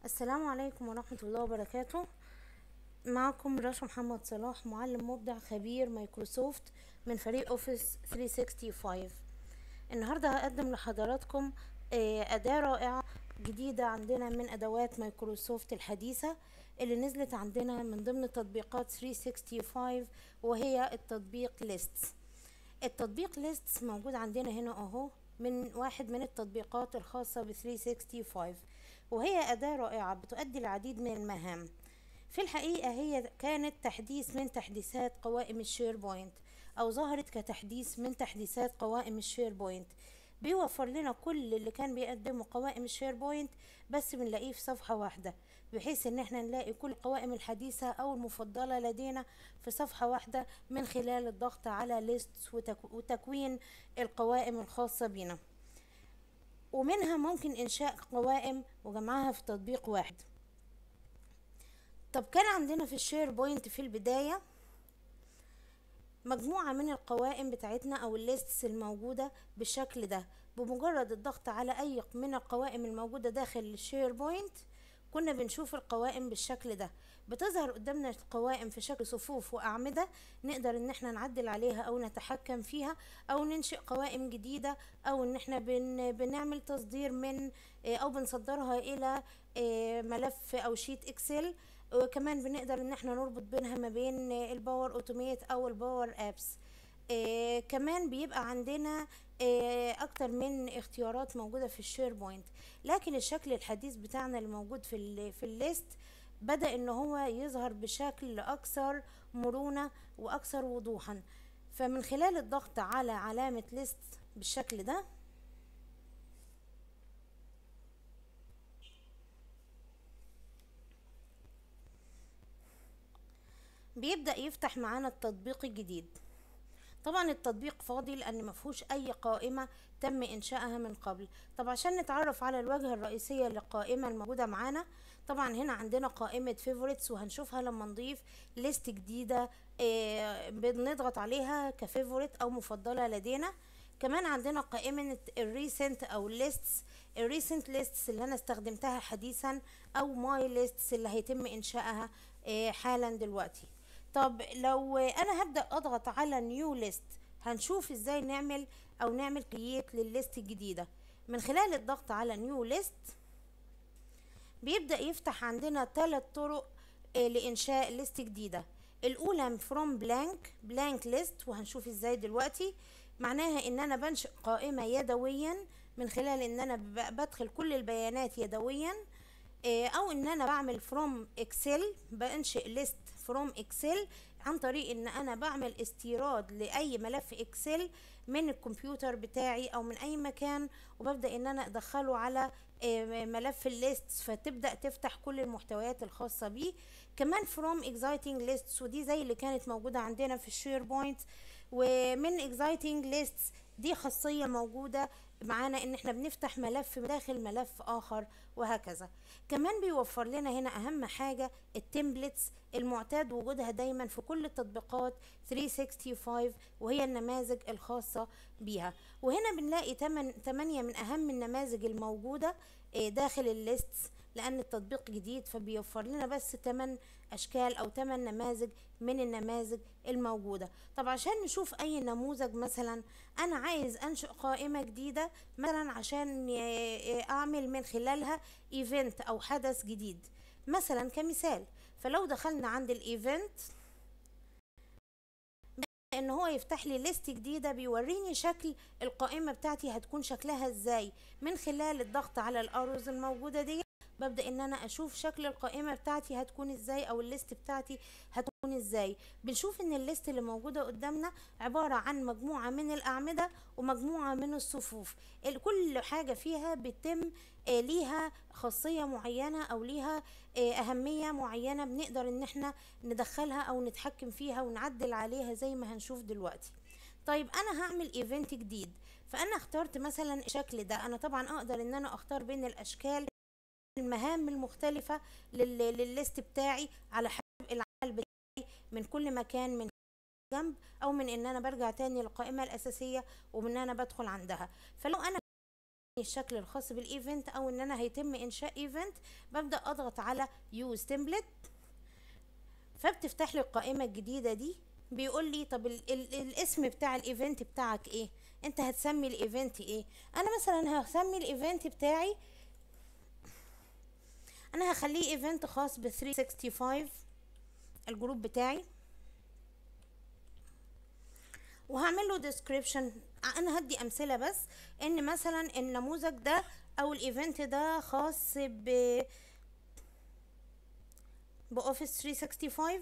السلام عليكم ورحمة الله وبركاته معكم رشا محمد صلاح معلم مبدع خبير مايكروسوفت من فريق اوفيس 365 النهاردة هقدم لحضراتكم آه، أداة رائعة جديدة عندنا من أدوات مايكروسوفت الحديثة اللي نزلت عندنا من ضمن تطبيقات 365 وهي التطبيق ليستس التطبيق ليستس موجود عندنا هنا اهو من واحد من التطبيقات الخاصة ب 365 وهي أداة رائعة بتؤدي العديد من المهام في الحقيقة هي كانت تحديث من تحديثات قوائم الشير بوينت أو ظهرت كتحديث من تحديثات قوائم الشير بوينت بيوفر لنا كل اللي كان بيقدمه قوائم الشير بوينت بس بنلاقيه في صفحة واحدة بحيث ان احنا نلاقي كل القوائم الحديثة او المفضلة لدينا في صفحة واحدة من خلال الضغط على ليست وتكوين القوائم الخاصة بنا ومنها ممكن انشاء قوائم وجمعها في تطبيق واحد طب كان عندنا في الشير بوينت في البداية مجموعة من القوائم بتاعتنا او الليستس الموجودة بالشكل ده بمجرد الضغط على اي من القوائم الموجودة داخل الشير بوينت كنا بنشوف القوائم بالشكل ده بتظهر قدامنا القوائم في شكل صفوف وأعمدة نقدر ان احنا نعدل عليها او نتحكم فيها او ننشئ قوائم جديدة او ان احنا بن بنعمل تصدير من او بنصدرها الى ملف او شيت اكسل وكمان بنقدر ان احنا نربط بينها ما بين الباور اوتوميت او الباور ابس آه كمان بيبقى عندنا آه اكتر من اختيارات موجودة في الشير بوينت لكن الشكل الحديث بتاعنا اللي موجود في ال في الليست بدأ ان هو يظهر بشكل اكثر مرونة واكثر وضوحا فمن خلال الضغط على علامة ليست بالشكل ده بيبدأ يفتح معانا التطبيق الجديد طبعا التطبيق فاضي لان مفهوش اي قائمة تم انشائها من قبل طب عشان نتعرف على الواجهة الرئيسية للقائمة الموجودة معانا طبعا هنا عندنا قائمة فيفوريتس وهنشوفها لما نضيف ليست جديدة آه بنضغط عليها كفيفوريت او مفضلة لدينا كمان عندنا قائمة الريسنت او ليستس الريسنت ليستس اللي انا استخدمتها حديثا او ماي ليستس اللي هيتم انشائها آه حالا دلوقتي طب لو انا هبدأ اضغط على نيو ليست هنشوف ازاي نعمل او نعمل كرييت للليست الجديدة من خلال الضغط على نيو ليست بيبدأ يفتح عندنا ثلاث طرق لإنشاء ليست جديدة الأولى from blank blank list وهنشوف ازاي دلوقتي معناها ان انا بنشئ قائمة يدويا من خلال ان انا بدخل كل البيانات يدويا او ان انا بعمل from excel بنشئ ليست from excel عن طريق ان انا بعمل استيراد لاي ملف اكسل من الكمبيوتر بتاعي او من اي مكان وببدا ان انا ادخله على ملف الليست فتبدا تفتح كل المحتويات الخاصه بيه كمان from exciting lists ودي زي اللي كانت موجوده عندنا في الشير بوينت ومن exciting lists دي خاصيه موجوده معانا ان احنا بنفتح ملف داخل ملف اخر وهكذا كمان بيوفر لنا هنا اهم حاجة التمبلتس المعتاد وجودها دايما في كل التطبيقات 365 وهي النماذج الخاصة بيها وهنا بنلاقي 8 من اهم النماذج الموجودة داخل الليست لان التطبيق جديد فبيوفر لنا بس 8 اشكال او 8 نماذج من النماذج الموجودة طب عشان نشوف اي نموذج مثلا انا عايز انشئ قائمة جديدة مثلا عشان اعمل من خلالها ايفنت او حدث جديد مثلا كمثال فلو دخلنا عند الايفنت ان هو يفتح لي ليست جديدة بيوريني شكل القائمة بتاعتي هتكون شكلها ازاي من خلال الضغط على الارز الموجودة دي ببدأ ان انا اشوف شكل القائمة بتاعتي هتكون ازاي او الليست بتاعتي هتكون ازاي بنشوف ان الليست اللي موجودة قدامنا عبارة عن مجموعة من الاعمدة ومجموعة من الصفوف كل حاجة فيها بتم ليها خاصية معينة او ليها اهمية معينة بنقدر ان احنا ندخلها او نتحكم فيها ونعدل عليها زي ما هنشوف دلوقتي طيب انا هعمل ايفنت جديد فانا اخترت مثلا الشكل ده انا طبعا اقدر ان انا اختار بين الاشكال المهام المختلفة للليست بتاعي على حسب العمل بتاعي من كل مكان من جنب او من ان انا برجع تاني للقائمة الاساسية ومن ان انا بدخل عندها فلو انا الشكل الخاص بالايفنت او ان انا هيتم انشاء ايفنت ببدا اضغط على يوز تمبلت فبتفتح لي القائمه الجديده دي بيقول لي طب ال ال الاسم بتاع الايفنت بتاعك ايه انت هتسمي الايفنت ايه انا مثلا هسمي الايفنت بتاعي انا هخليه ايفنت خاص ب 365 الجروب بتاعي وهعمل له ديسكريبشن انا هدي امثله بس ان مثلا النموذج ده او الايفنت ده خاص ب باوفيس 365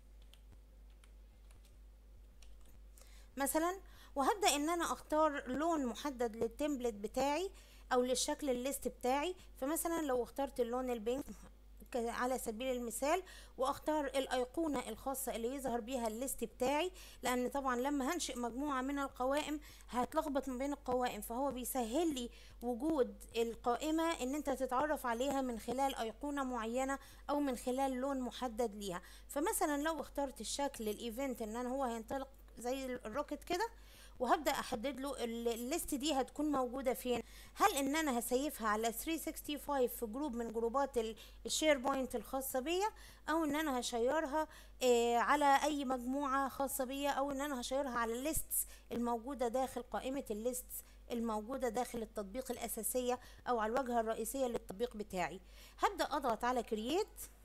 مثلا وهبدا ان انا اختار لون محدد للتمبلت بتاعي او للشكل الليست بتاعي فمثلا لو اخترت اللون البينك على سبيل المثال واختار الايقونه الخاصه اللي يظهر بيها الليست بتاعي لان طبعا لما هنشئ مجموعه من القوائم هتلخبط ما بين القوائم فهو بيسهل لي وجود القائمه ان انت تتعرف عليها من خلال ايقونه معينه او من خلال لون محدد ليها فمثلا لو اخترت الشكل الايفنت ان انا هو هينطلق زي الروكت كده وهبدا احدد له الليست دي هتكون موجوده فين هل ان انا هسيفها على 365 في جروب من جروبات الشير بوينت الخاصه بيا او ان انا هشيرها آه على اي مجموعه خاصه بيا او ان انا هشيرها على الليستس الموجوده داخل قائمه الليستس الموجودة داخل التطبيق الأساسية أو على الواجهة الرئيسية للتطبيق بتاعي هبدأ أضغط على كرييت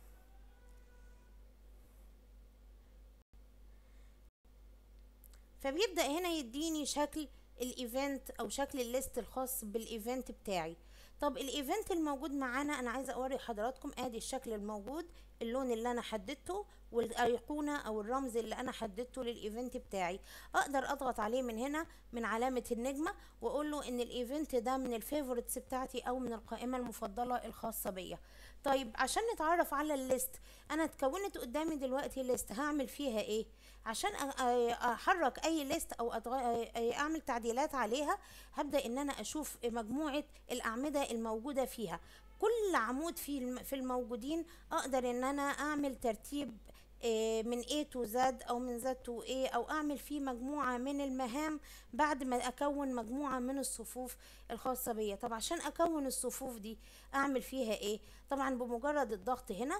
فبيبدأ هنا يديني شكل الايفنت او شكل الليست الخاص بالايفنت بتاعي طب الايفنت الموجود معانا انا عايزه اوري حضراتكم ادي الشكل الموجود اللون اللي انا حددته والايقونه او الرمز اللي انا حددته للايفنت بتاعي اقدر اضغط عليه من هنا من علامه النجمه واقول له ان الايفنت ده من الفيفورتس بتاعتي او من القائمه المفضله الخاصه بيا طيب عشان نتعرف على الليست انا اتكونت قدامي دلوقتي ليست هعمل فيها ايه عشان احرك اي ليست او اعمل تعديلات عليها هبدا ان انا اشوف مجموعه الاعمده الموجوده فيها كل عمود في في الموجودين اقدر ان انا اعمل ترتيب من A to Z أو من Z to A أو أعمل فيه مجموعة من المهام بعد ما أكون مجموعة من الصفوف الخاصة بيا طب عشان أكون الصفوف دي أعمل فيها إيه طبعا بمجرد الضغط هنا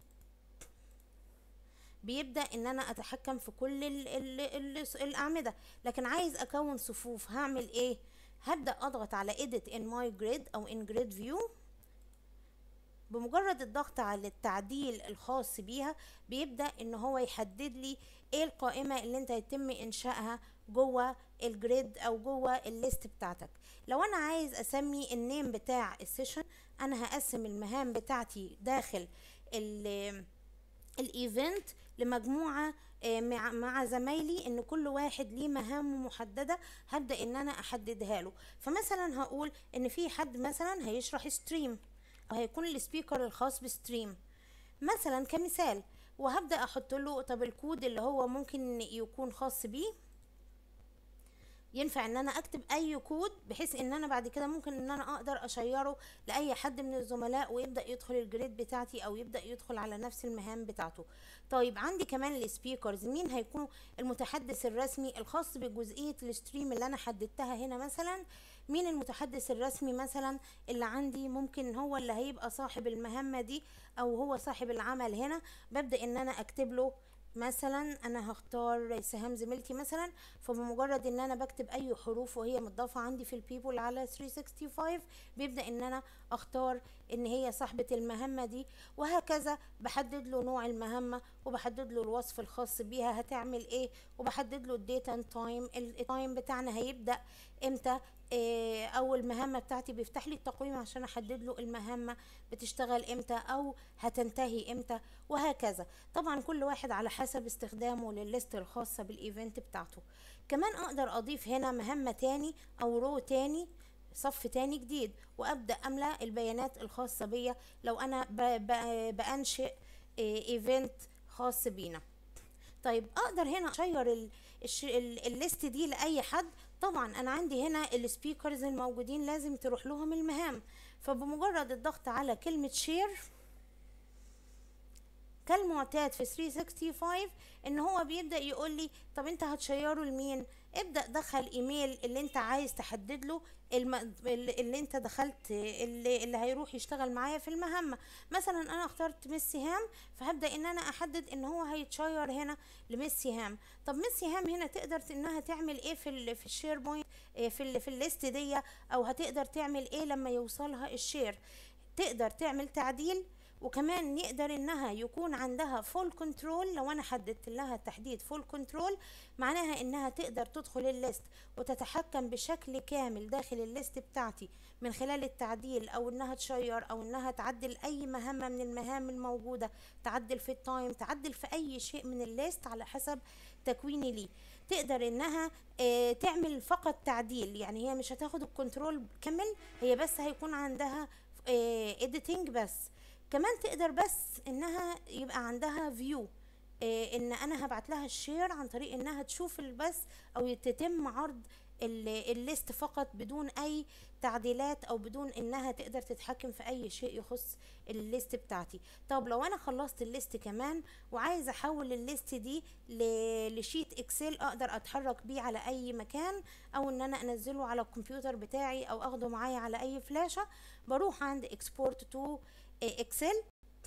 بيبدا ان انا اتحكم في كل ال ال ال الاعمده لكن عايز اكون صفوف هعمل ايه هبدا اضغط على edit in my grid او in grid view بمجرد الضغط على التعديل الخاص بيها بيبدا ان هو يحدد لي ايه القائمه اللي انت هيتم انشائها جوه الجريد او جوه الليست بتاعتك لو انا عايز اسمي النيم بتاع السيشن انا هقسم المهام بتاعتي داخل الايفنت لمجموعه مع مع زمايلي ان كل واحد ليه مهام محدده هبدا ان انا احددها له فمثلا هقول ان في حد مثلا هيشرح ستريم او هيكون السبيكر الخاص بستريم مثلا كمثال وهبدا احط له طب الكود اللي هو ممكن يكون خاص بيه ينفع ان انا اكتب اي كود بحيث ان انا بعد كده ممكن ان انا اقدر اشيره لاي حد من الزملاء ويبدا يدخل الجريد بتاعتي او يبدا يدخل على نفس المهام بتاعته طيب عندي كمان السبيكرز مين هيكونوا المتحدث الرسمي الخاص بجزئيه الستريم اللي انا حددتها هنا مثلا مين المتحدث الرسمي مثلا اللي عندي ممكن هو اللي هيبقى صاحب المهمه دي او هو صاحب العمل هنا ببدا ان انا اكتب له مثلا انا هختار سهام زميلتي مثلا فبمجرد ان انا بكتب اي حروف وهي متضافه عندي في البيبول على 365 بيبدا ان انا اختار ان هي صاحبه المهمه دي وهكذا بحدد له نوع المهمه وبحدد له الوصف الخاص بيها هتعمل ايه وبحدد له الديت اند تايم التايم بتاعنا هيبدا امتى إيه او المهمة بتاعتي بيفتح لي التقويم عشان احدد له المهمة بتشتغل امتى او هتنتهي امتى وهكذا طبعا كل واحد على حسب استخدامه للليست الخاصة بالايفنت بتاعته كمان اقدر اضيف هنا مهمة تاني او رو تاني صف تاني جديد وابدا املى البيانات الخاصة بيا لو انا بانشئ ايفنت خاص بينا طيب اقدر هنا اشير الليست دي لاي حد طبعا انا عندي هنا السبيكرز الموجودين لازم تروح لهم المهام فبمجرد الضغط على كلمة شير كالمعتاد في 365 ان هو بيبدا يقول لي طب انت هتشيره لمين ابدا دخل ايميل اللي انت عايز تحدد له الم... اللي انت دخلت اللي, اللي هيروح يشتغل معايا في المهمه مثلا انا اخترت ميس سهام فهبدا ان انا احدد ان هو هيتشير هنا لميس سهام طب ميس سهام هنا تقدر انها تعمل ايه في ال... في الشير بوينت في ال... في الليست دي او هتقدر تعمل ايه لما يوصلها الشير تقدر تعمل تعديل وكمان يقدر انها يكون عندها فول كنترول لو انا حددت لها تحديد فول كنترول معناها انها تقدر تدخل الليست وتتحكم بشكل كامل داخل الليست بتاعتي من خلال التعديل او انها تشير او انها تعدل اي مهمة من المهام الموجودة تعدل في التايم تعدل في اي شيء من الليست على حسب تكويني ليه تقدر انها اه تعمل فقط تعديل يعني هي مش هتاخد الكنترول كامل هي بس هيكون عندها اديتنج بس كمان تقدر بس انها يبقى عندها فيو إيه ان انا هبعت لها الشير عن طريق انها تشوف البث او تتم عرض الليست فقط بدون اي تعديلات او بدون انها تقدر تتحكم في اي شيء يخص الليست بتاعتي طب لو انا خلصت الليست كمان وعايزه احول الليست دي لشيت اكسل اقدر اتحرك بيه على اي مكان او ان انا انزله على الكمبيوتر بتاعي او اخده معايا على اي فلاشة بروح عند اكسبورت تو اكسل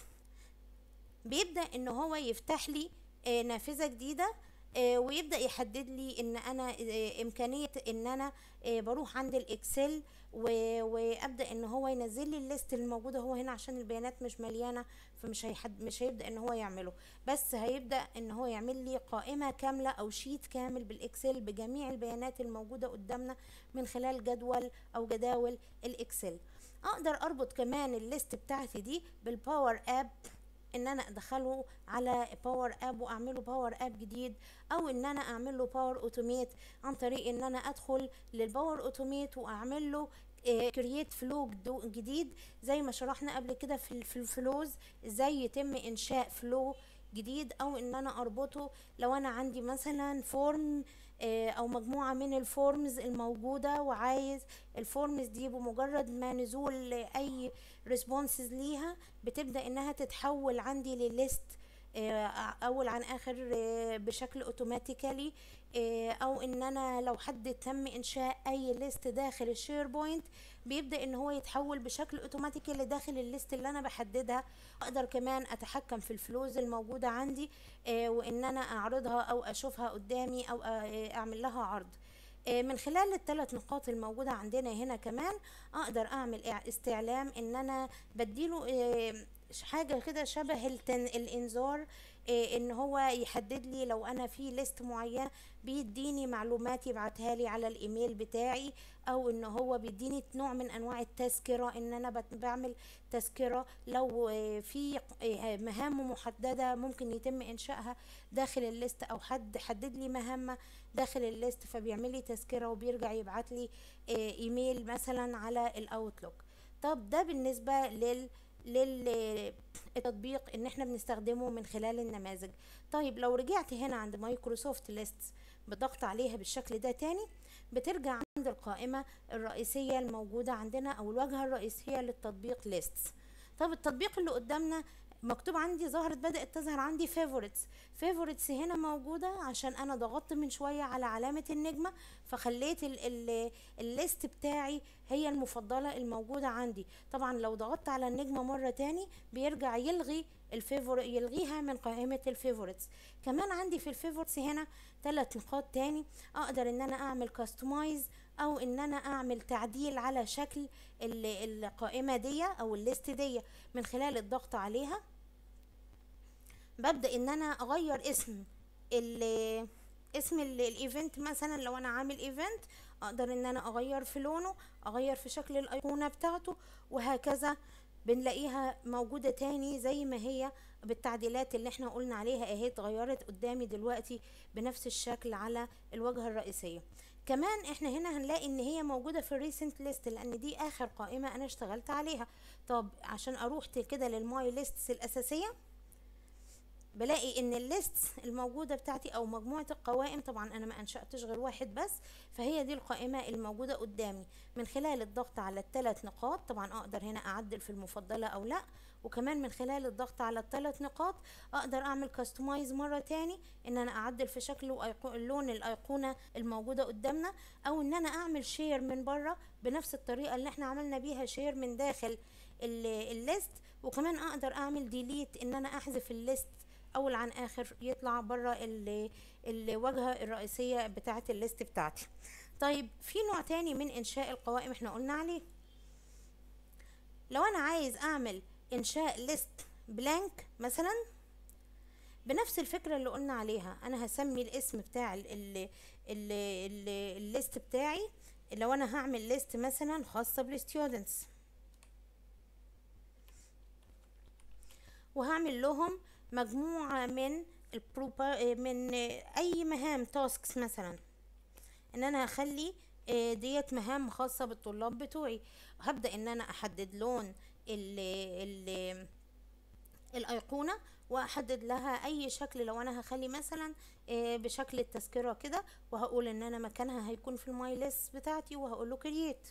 بيبدا ان هو يفتح لي نافذه جديده ويبدا يحدد لي ان انا امكانيه ان انا بروح عند الاكسل وابدا ان هو ينزل لي الليست الموجوده هو هنا عشان البيانات مش مليانه فمش هيحد مش هيبدا ان هو يعمله بس هيبدا ان هو يعمل لي قائمه كامله او شيت كامل بالاكسل بجميع البيانات الموجوده قدامنا من خلال جدول او جداول الاكسل اقدر اربط كمان الليست بتاعتي دي بالباور اب ان انا ادخله على باور اب واعمله باور اب جديد او ان انا اعمل له باور اوتوميت عن طريق ان انا ادخل للباور اوتوميت واعمل له كرييت فلو جديد زي ما شرحنا قبل كده في الفلوز ازاي يتم انشاء فلو جديد او ان انا اربطه لو انا عندي مثلا فورم او مجموعة من الفورمز الموجودة وعايز الفورمز دي بمجرد ما نزول اي ريسبونسز ليها بتبدأ انها تتحول عندي لليست اول عن اخر بشكل اوتوماتيكالي او ان انا لو حد تم انشاء اي ليست داخل الشير بوينت بيبدا ان هو يتحول بشكل اوتوماتيكي لداخل الليست اللي انا بحددها اقدر كمان اتحكم في الفلوز الموجوده عندي وان انا اعرضها او اشوفها قدامي او اعمل لها عرض من خلال الثلاث نقاط الموجودة عندنا هنا كمان اقدر اعمل استعلام ان انا بديله حاجة كده شبه التن الانذار إيه ان هو يحدد لي لو انا في ليست معينه بيديني معلومات يبعتها لي على الايميل بتاعي او ان هو بيديني نوع من انواع التذكره ان انا بعمل تذكره لو في مهام محدده ممكن يتم انشائها داخل الليست او حد حدد لي مهمه داخل الليست فبيعمل لي تذكره وبيرجع يبعت لي ايميل مثلا على الاوتلوك طب ده بالنسبه لل للتطبيق ان احنا بنستخدمه من خلال النماذج طيب لو رجعت هنا عند مايكروسوفت ليست بضغط عليها بالشكل ده تاني بترجع عند القائمة الرئيسية الموجودة عندنا او الواجهة الرئيسية للتطبيق ليست طب التطبيق اللي قدامنا مكتوب عندي ظهرت بدأت تظهر عندي فيفوريتس فيفوريتس هنا موجودة عشان انا ضغطت من شوية على علامة النجمة فخليت ال ال الليست بتاعي هي المفضلة الموجودة عندي طبعا لو ضغطت على النجمة مرة تاني بيرجع يلغي الفيفور يلغيها من قائمة الفيفوريتس كمان عندي في الفيفوريتس هنا ثلاث نقاط تاني اقدر ان انا اعمل كاستمايز او ان انا اعمل تعديل على شكل القائمة دي او الليست دي من خلال الضغط عليها ببدأ ان انا اغير اسم ال اسم الايفنت مثلا لو انا عامل ايفنت اقدر ان انا اغير في لونه اغير في شكل الايقونة بتاعته وهكذا بنلاقيها موجودة تاني زي ما هي بالتعديلات اللي احنا قلنا عليها اهي اتغيرت قدامي دلوقتي بنفس الشكل على الواجهة الرئيسية كمان احنا هنا هنلاقي ان هي موجودة في الريسنت ليست لان دي اخر قائمة انا اشتغلت عليها طب عشان اروح كده للماي ليستس الاساسية بلاقي ان الليست الموجودة بتاعتي او مجموعة القوائم طبعا انا ما انشأتش غير واحد بس فهي دي القائمة الموجودة قدامي من خلال الضغط على الثلاث نقاط طبعا اقدر هنا اعدل في المفضلة او لا وكمان من خلال الضغط على الثلاث نقاط اقدر اعمل كاستمايز مرة تاني ان انا اعدل في شكل لون الايقونة الموجودة قدامنا او ان انا اعمل شير من بره بنفس الطريقة اللي احنا عملنا بيها شير من داخل الليست وكمان اقدر اعمل ديليت ان انا احذف الليست اول عن اخر يطلع بره الواجهه الرئيسيه بتاعه الليست بتاعتي طيب في نوع تاني من انشاء القوائم احنا قلنا عليه لو انا عايز اعمل انشاء ليست بلانك مثلا بنفس الفكره اللي قلنا عليها انا هسمي الاسم بتاع الليست بتاعي لو انا هعمل ليست مثلا خاصه بالستودنتس وهعمل لهم مجموعة من من اي مهام تاسكس مثلا ان انا هخلي ديت مهام خاصة بالطلاب بتوعي هبدأ ان انا احدد لون ال ال الايقونة واحدد لها اي شكل لو انا هخلي مثلا بشكل التذكرة كده وهقول ان انا مكانها هيكون في الماي ليست بتاعتي وهقول له كرييت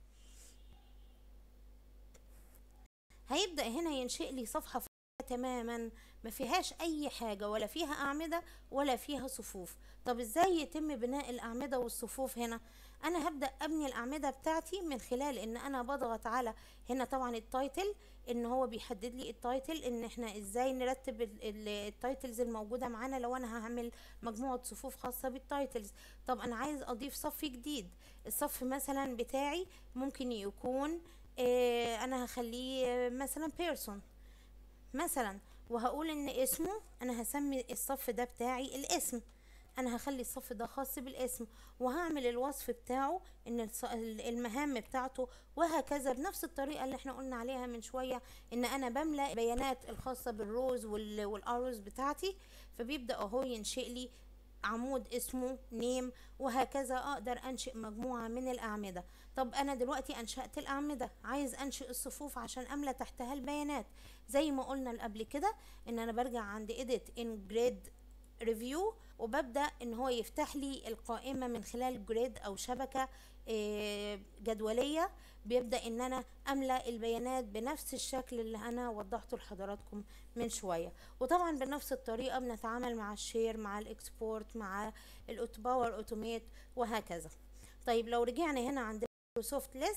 هيبدأ هنا ينشئ لي صفحة تماما ما فيهاش اي حاجة ولا فيها اعمدة ولا فيها صفوف طب ازاي يتم بناء الاعمدة والصفوف هنا انا هبدأ ابني الاعمدة بتاعتي من خلال ان انا بضغط على هنا طبعا التايتل ان هو بيحدد لي التايتل ان احنا ازاي نرتب التايتلز الموجودة معانا لو انا هعمل مجموعة صفوف خاصة بالتايتلز طب انا عايز اضيف صف جديد الصف مثلا بتاعي ممكن يكون اه انا هخليه مثلا بيرسون مثلا وهقول ان اسمه انا هسمي الصف ده بتاعي الاسم انا هخلي الصف ده خاص بالاسم وهعمل الوصف بتاعه ان المهام بتاعته وهكذا بنفس الطريقة اللي احنا قلنا عليها من شوية ان انا بملأ بيانات الخاصة بالروز والاروز بتاعتي فبيبدأ اهو ينشئ لي عمود اسمه نيم وهكذا اقدر انشئ مجموعة من الاعمدة طب انا دلوقتي انشأت الاعمدة عايز انشئ الصفوف عشان املى تحتها البيانات زي ما قلنا قبل كده ان انا برجع عند edit in grade review وببدأ ان هو يفتح لي القائمة من خلال جريد او شبكة جدولية بيبدأ ان انا املأ البيانات بنفس الشكل اللي انا وضحته لحضراتكم من شوية وطبعا بنفس الطريقة بنتعامل مع الشير مع الاكسبورت مع الاوتباور اوتوميت وهكذا طيب لو رجعنا هنا عند مايكروسوفت ليست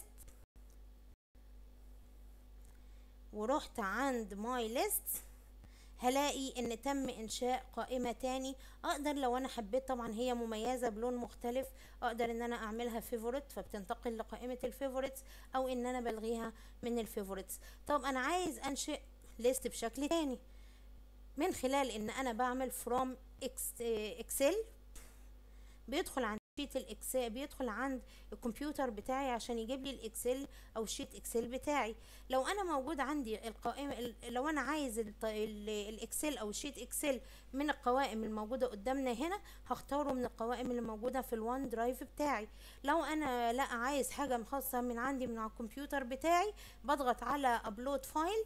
ورحت عند ماي ليست هلاقي ان تم انشاء قائمة تاني اقدر لو انا حبيت طبعا هي مميزة بلون مختلف اقدر ان انا اعملها فيفورت فبتنتقل لقائمة الفيفوريتس او ان انا بلغيها من الفيفوريتس طب انا عايز انشئ ليست بشكل تاني من خلال ان انا بعمل فروم اكسل بيدخل عند شيت الاكسل بيدخل عند الكمبيوتر بتاعي عشان يجيب لي الاكسل او شيت اكسل بتاعي لو انا موجود عندي القائمه لو انا عايز الاكسل او شيت اكسل من القوائم الموجوده قدامنا هنا هختاره من القوائم اللي موجوده في الوان درايف بتاعي لو انا لا عايز حاجه خاصه من عندي من على الكمبيوتر بتاعي بضغط على ابلود فايل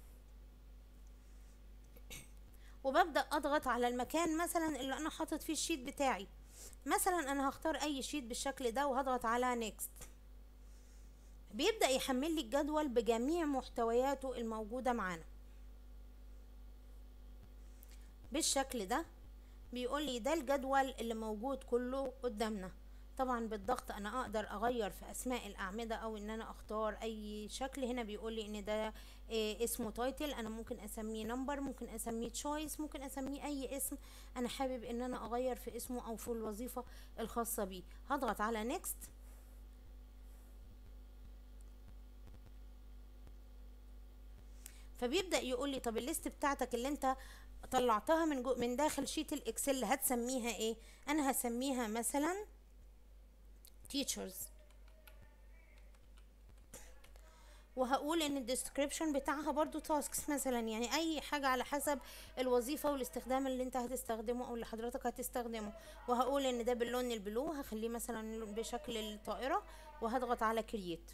وببدا اضغط على المكان مثلا اللي انا حاطط فيه الشيت بتاعي مثلا انا هختار اي شيت بالشكل ده وهضغط على نيكست بيبدأ يحمل لي الجدول بجميع محتوياته الموجودة معانا بالشكل ده بيقول لي ده الجدول اللي موجود كله قدامنا طبعا بالضغط انا اقدر اغير في اسماء الاعمده او ان انا اختار اي شكل هنا بيقول لي ان ده إيه اسمه تايتل انا ممكن اسميه نمبر ممكن اسميه تشويس ممكن اسميه اي اسم انا حابب ان انا اغير في اسمه او في الوظيفه الخاصه بيه هضغط على نيكست فبيبدا يقول لي طب الليست بتاعتك اللي انت طلعتها من جو من داخل شيت الاكسل هتسميها ايه انا هسميها مثلا teachers وهقول ان الديسكريبشن بتاعها برضو تاسكس مثلا يعني اي حاجة على حسب الوظيفة والاستخدام اللي انت هتستخدمه او اللي حضرتك هتستخدمه وهقول ان ده باللون البلو هخليه مثلا بشكل الطائرة وهضغط على كرييت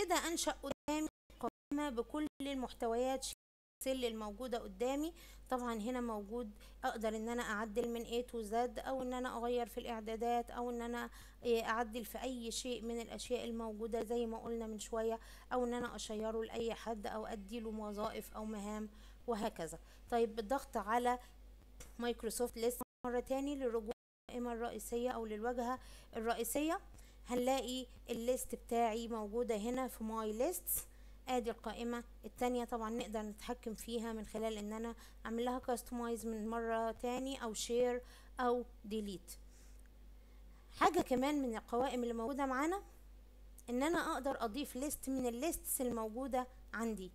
وبكده انشأ قدامي قائمة بكل المحتويات السل الموجودة قدامي طبعا هنا موجود اقدر ان انا اعدل من A to Z او ان انا اغير في الاعدادات او ان انا إيه، اعدل في اي شيء من الاشياء الموجودة زي ما قلنا من شوية او ان انا اشيره لاي حد او اديله وظائف او مهام وهكذا طيب بالضغط على مايكروسوفت ليست مرة تاني للرجوع للقائمة الرئيسية او للواجهة الرئيسية هنلاقي الليست بتاعي موجودة هنا في ماي ليست ادي القائمة التانية طبعا نقدر نتحكم فيها من خلال ان انا اعمل لها كاستمايز من مرة تاني او شير او ديليت حاجة كمان من القوائم اللي موجودة معانا ان انا اقدر اضيف ليست من الليستس الموجودة عندي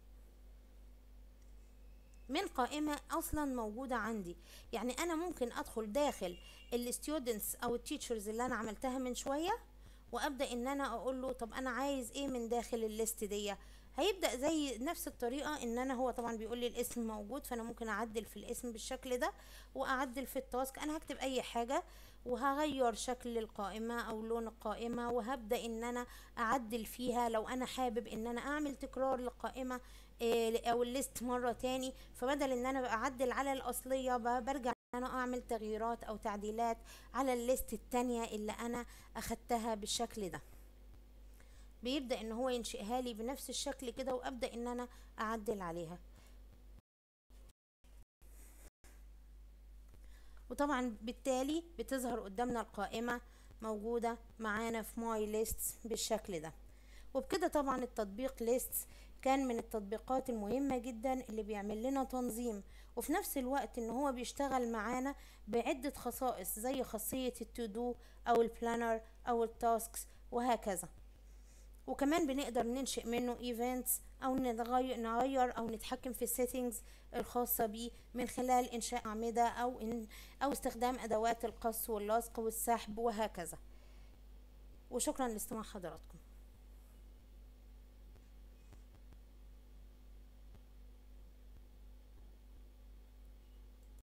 من قائمة اصلا موجودة عندي يعني انا ممكن ادخل داخل الستودنتس او التيتشرز اللي انا عملتها من شوية وابدا ان انا اقول له طب انا عايز ايه من داخل الليست دي هيبدا زي نفس الطريقه ان انا هو طبعا بيقول لي الاسم موجود فانا ممكن اعدل في الاسم بالشكل ده واعدل في التاسك انا هكتب اي حاجه وهغير شكل القائمة او لون القائمة وهبدأ ان انا اعدل فيها لو انا حابب ان انا اعمل تكرار للقائمة إيه، او الليست مرة تاني فبدل ان انا اعدل على الاصلية برجع انا اعمل تغييرات او تعديلات على الليست التانية اللي انا اخدتها بالشكل ده بيبدأ ان هو ينشئها لي بنفس الشكل كده وابدأ ان انا اعدل عليها وطبعا بالتالي بتظهر قدامنا القائمة موجودة معانا في ماي ليست بالشكل ده وبكده طبعا التطبيق ليست كان من التطبيقات المهمة جدا اللي بيعمل لنا تنظيم وفي نفس الوقت ان هو بيشتغل معانا بعدة خصائص زي خاصية التودو او البلانر او التاسكس وهكذا وكمان بنقدر ننشئ منه ايفنتس او نغير, نغير او نتحكم في السيتنجز الخاصة بيه من خلال انشاء اعمدة او إن او استخدام ادوات القص واللصق والسحب وهكذا وشكرا لاستماع حضراتكم